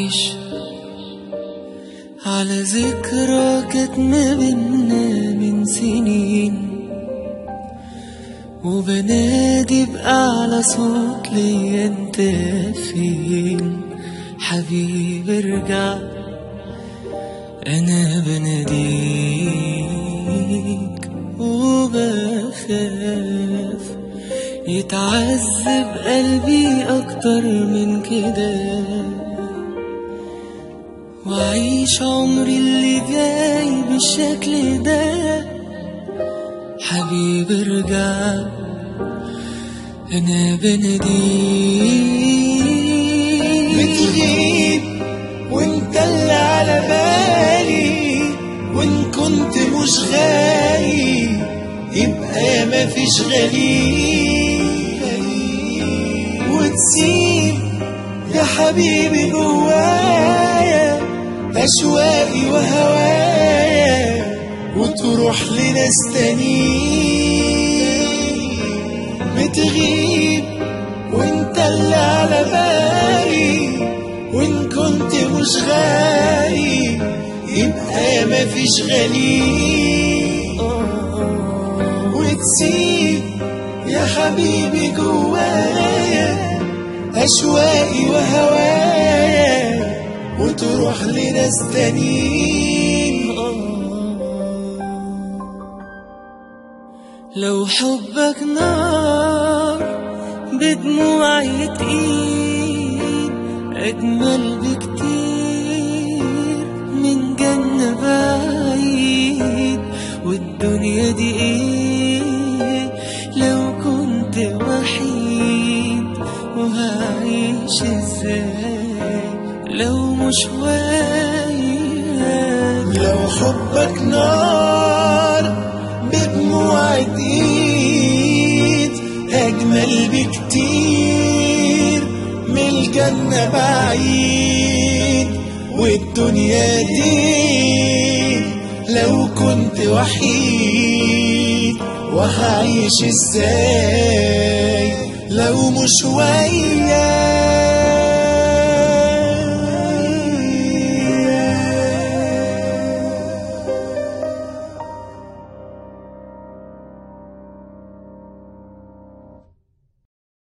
وعيش على ذكرى كانت ما بينا من سنين وبنادي بأعلى صوت ليا انت فين حبيبي ارجع انا بناديك وبخاف يتعذب قلبي اكتر من كده وأعيش عمري اللي جاي بالشكل ده حبيبي ارجع أنا بناديك بتغيب وانت اللي على بالي وان كنت مش غالي يبقى مفيش غالي وتسيب يا حبيبي جوايا أشواقي وهوايا وتروح لناس تانيين بتغيب وانت اللي على بالي وان كنت مش غالي يبقى مفيش غالي وتسيب يا حبيبي جوايا أشواقي وهوايا وتروح لناس تانيين لو حبك نار بدموعي تقيل أجمل بكتير من جنة بعيد والدنيا دي إيه لو كنت وحيد وهعيش إزاي لو مش وياك لو حبك نار بدموع ايد اجمل بكتير من الجنة بعيد والدنيا دي لو كنت وحيد وهعيش ازاي لو مش وياك